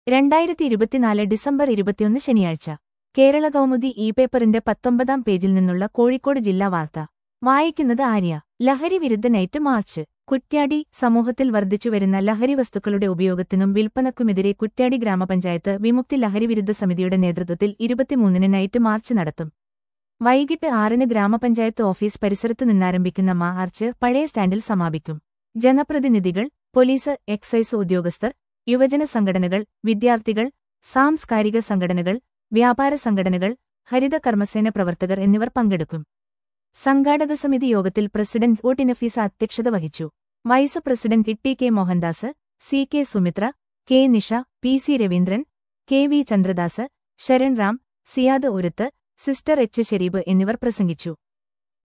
രണ്ടായിരത്തി ഇരുപത്തിനാല് ഡിസംബർ ഇരുപത്തിയൊന്ന് ശനിയാഴ്ച കേരള കൗമുദി ഇ പേപ്പറിന്റെ പത്തൊമ്പതാം പേജിൽ നിന്നുള്ള കോഴിക്കോട് ജില്ലാ വാർത്ത വായിക്കുന്നത് ആര്യ ലഹരി വിരുദ്ധ നൈറ്റ് മാർച്ച് കുറ്റ്യാടി സമൂഹത്തിൽ വർദ്ധിച്ചുവരുന്ന ലഹരി വസ്തുക്കളുടെ ഉപയോഗത്തിനും വിൽപ്പനക്കുമെതിരെ കുറ്റ്യാടി ഗ്രാമപഞ്ചായത്ത് വിമുക്തി ലഹരി വിരുദ്ധ സമിതിയുടെ നേതൃത്വത്തിൽ ഇരുപത്തിമൂന്നിന് നൈറ്റ് മാർച്ച് നടത്തും വൈകിട്ട് ആറിന് ഗ്രാമപഞ്ചായത്ത് ഓഫീസ് പരിസരത്തു നിന്നാരംഭിക്കുന്ന മാർച്ച് പഴയ സ്റ്റാൻഡിൽ സമാപിക്കും ജനപ്രതിനിധികൾ പോലീസ് എക്സൈസ് ഉദ്യോഗസ്ഥർ യുവജന സംഘടനകൾ വിദ്യാർത്ഥികൾ സാംസ്കാരിക സംഘടനകൾ വ്യാപാര സംഘടനകൾ ഹരിത കർമ്മസേന പ്രവർത്തകർ എന്നിവർ പങ്കെടുക്കും സംഘാടക സമിതി യോഗത്തിൽ പ്രസിഡന്റ് ഒ ടിനഫീസ അധ്യക്ഷത വഹിച്ചു vice president T K Mohandas C K Sumitra K Nisha P C Raveendran K V Chandradas Sharan Ram Siyad ഉരുത്ത് സിസ്റ്റർ എച്ച് ഷെരീബ് എന്നിവർ പ്രസംഗിച്ചു